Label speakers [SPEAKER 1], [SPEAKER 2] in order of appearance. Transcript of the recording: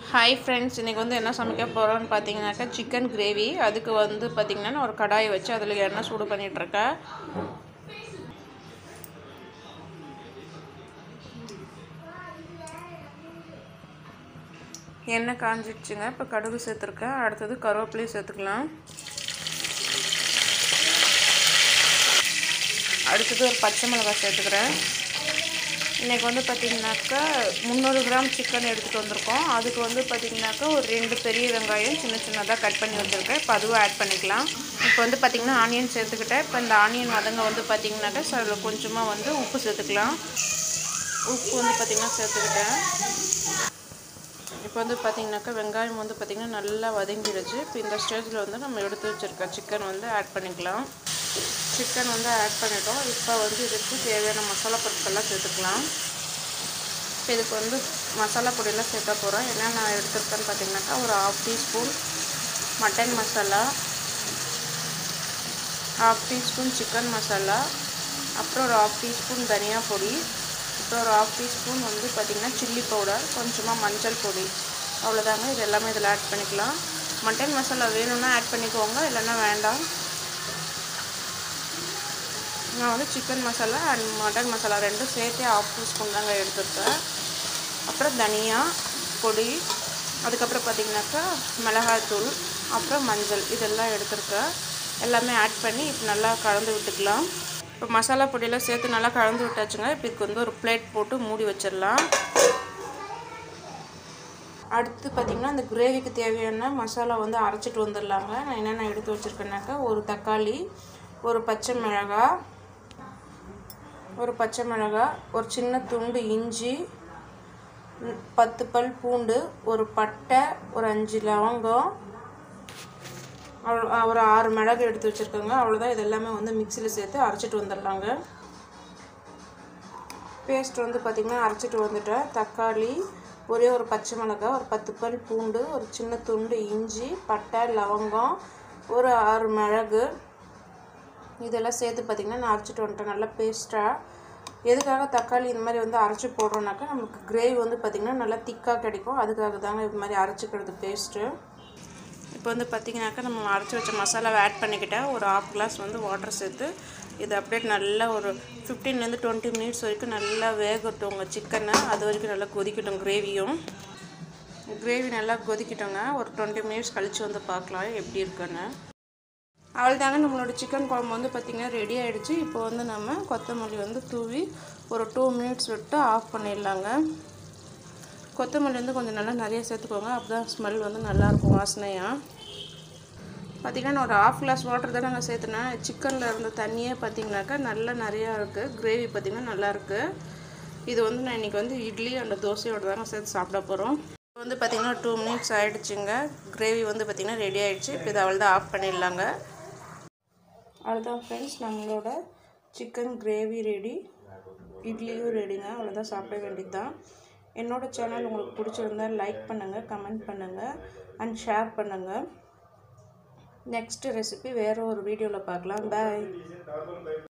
[SPEAKER 1] hi friends இன்றைக்கி வந்து என்ன சமைக்க போகிறோன்னு பார்த்தீங்கன்னாக்கா சிக்கன் கிரேவி அதுக்கு வந்து பார்த்திங்கன்னா நான் ஒரு கடாயை வச்சு அதில் எண்ணெய் சூடு பண்ணிகிட்ருக்கேன் எண்ணெய் காஞ்சிடுச்சுங்க இப்போ கடுகு சேர்த்துருக்கேன் அடுத்தது கருவேப்பிலையும் சேர்த்துக்கலாம் அடுத்தது ஒரு பச்சை மிளகாய் சேர்த்துக்கிறேன் இன்றைக்கி வந்து பார்த்திங்கனாக்கா முந்நூறு கிராம் சிக்கன் எடுத்துகிட்டு வந்திருக்கோம் அதுக்கு வந்து பார்த்திங்கனாக்கா ஒரு ரெண்டு பெரிய வெங்காயம் சின்ன சின்னதாக கட் பண்ணி வச்சுருக்கேன் இப்போ அதுவும் ஆட் பண்ணிக்கலாம் இப்போ வந்து பார்த்திங்கன்னா ஆனியன் சேர்த்துக்கிட்டேன் இப்போ இந்த ஆனியன் வதங்க வந்து பார்த்திங்கனாக்கா அதில் கொஞ்சமாக வந்து உப்பு சேர்த்துக்கலாம் உப்பு வந்து பார்த்திங்கன்னா சேர்த்துக்கிட்டேன் இப்போ வந்து பார்த்திங்கனாக்கா வெங்காயம் வந்து பார்த்திங்கன்னா நல்லா வதங்கிடுச்சு இப்போ இந்த ஸ்டேஜில் வந்து நம்ம எடுத்து வச்சுருக்க சிக்கன் வந்து ஆட் பண்ணிக்கலாம் சிக்கன் வந்து ஆட் பண்ணிட்டோம் இப்போ வந்து இதுக்கு தேவையான மசாலா பொருட்கள்லாம் சேர்த்துக்கலாம் இப்போ இதுக்கு வந்து மசாலா பொடியெல்லாம் சேர்க்க போகிறோம் என்னென்ன எடுத்துருக்கேன்னு பார்த்தீங்கன்னாக்கா ஒரு half teaspoon mutton masala half teaspoon chicken masala அப்புறம் ஒரு ஹாஃப் டீஸ்பூன் தனியா பொடி அப்புறம் ஒரு ஹாஃப் டீஸ்பூன் வந்து பார்த்திங்கன்னா சில்லி பவுடர் கொஞ்சமாக மஞ்சள் பொடி அவ்வளோதாங்க இது எல்லாமே இதில் ஆட் பண்ணிக்கலாம் மட்டன் மசாலா வேணும்னா ஆட் பண்ணிக்கோங்க இல்லைன்னா வேண்டாம் நான் வந்து chicken masala and mutton masala ரெண்டும் சேர்த்து ஆஃப் டீஸ்பூன் தாங்க எடுத்துருக்கேன் அப்புறம் தனியா பொடி அதுக்கப்புறம் பார்த்திங்கனாக்கா மிளகாய்த்தூள் அப்புறம் மஞ்சள் இதெல்லாம் எடுத்துருக்கேன் எல்லாமே ஆட் பண்ணி இப்போ நல்லா கலந்து விட்டுக்கலாம் இப்போ மசாலா பொடியெல்லாம் சேர்த்து நல்லா கலந்து விட்டாச்சுங்க இப்போ இதுக்கு வந்து ஒரு பிளேட் போட்டு மூடி வச்சிடலாம் அடுத்து பார்த்திங்கன்னா அந்த கிரேவிக்கு தேவையான மசாலா வந்து அரைச்சிட்டு வந்துடலாங்க நான் என்னென்ன எடுத்து வச்சுருக்கேன்னாக்கா ஒரு தக்காளி ஒரு பச்சை மிளகாய் ஒரு பச்சை மிளகாய் ஒரு சின்ன துண்டு இஞ்சி பத்து பல் பூண்டு ஒரு பட்டை ஒரு அஞ்சு லவங்கம் ஒரு ஆறு மிளகு எடுத்து வச்சுருக்கோங்க அவ்வளோதான் இது எல்லாமே வந்து மிக்சியில் சேர்த்து அரைச்சிட்டு வந்துடலாங்க பேஸ்ட் வந்து பார்த்திங்கன்னா அரைச்சிட்டு வந்துட்டேன் தக்காளி ஒரே ஒரு பச்சை மிளகாய் ஒரு பத்து பல் பூண்டு ஒரு சின்ன துண்டு இஞ்சி பட்டை லவங்கம் ஒரு ஆறு மிளகு இதெல்லாம் சேர்த்து பார்த்திங்கன்னா நான் அரைச்சிட்டு வந்துட்டேன் நல்லா பேஸ்ட்டாக எதுக்காக தக்காளி இந்த மாதிரி வந்து அரைச்சி போடுறோன்னாக்கா நமக்கு கிரேவி வந்து பார்த்திங்கன்னா நல்லா திக்காக கிடைக்கும் அதுக்காக தாங்க இது மாதிரி அரைச்சிக்கிறது பேஸ்ட்டு இப்போ வந்து பார்த்திங்கனாக்கா நம்ம அரைச்சி வச்ச மசாலாவை ஆட் பண்ணிக்கிட்டேன் ஒரு ஆஃப் கிளாஸ் வந்து வாட்டர் சேர்த்து இது அப்படியே நல்லா ஒரு ஃபிஃப்டீன்லேருந்து டுவெண்ட்டி மினிட்ஸ் வரைக்கும் நல்லா வேகட்டும் உங்கள் சிக்கனை அது வரைக்கும் நல்லா கொதிக்கட்டும் கிரேவியும் கிரேவி நல்லா கொதிக்கிட்டோங்க ஒரு டுவெண்ட்டி மினிட்ஸ் கழித்து வந்து பார்க்கலாம் எப்படி இருக்குன்னு அவ்வளோதாங்க நம்மளோட சிக்கன் குழம்பு வந்து பார்த்திங்கன்னா ரெடி ஆகிடுச்சு இப்போ வந்து நம்ம கொத்தமல்லி வந்து தூவி ஒரு டூ மினிட்ஸ் விட்டு ஆஃப் பண்ணிடலாங்க கொத்தமல்லி வந்து கொஞ்சம் நல்லா நிறைய சேர்த்துக்கோங்க அப்போ தான் ஸ்மெல் வந்து நல்லாயிருக்கும் வாசனையாக பார்த்திங்கன்னா நான் ஒரு ஆஃப் கிளாஸ் வாட்டர் தான் நாங்கள் சேர்த்துனேன் சிக்கனில் இருந்த தண்ணியே பார்த்திங்கனாக்கா நல்லா நிறையா இருக்குது கிரேவி பார்த்திங்கன்னா நல்லாயிருக்கு இது வந்து நான் இன்றைக்கி வந்து இட்லி அந்த தோசையோட தாங்க சேர்த்து சாப்பிட போகிறோம் இப்போ வந்து பார்த்திங்கன்னா டூ மினிட்ஸ் ஆகிடுச்சுங்க கிரேவி வந்து பார்த்திங்கன்னா ரெடி ஆகிடுச்சு இப்போ இதை அவள் தான் ஆஃப் பண்ணிடலாங்க அவ்வளோதான் ஃப்ரெண்ட்ஸ் நம்மளோட சிக்கன் கிரேவி ரெடி இட்லியும் ரெடிங்க அவ்வளோதான் சாப்பிட வேண்டியது தான் என்னோடய சேனல் உங்களுக்கு பிடிச்சிருந்தா லைக் பண்ணுங்கள் கமெண்ட் பண்ணுங்கள் அண்ட் ஷேர் பண்ணுங்கள் நெக்ஸ்ட்டு ரெசிபி வேறு ஒரு வீடியோவில் பார்க்கலாம் பாய்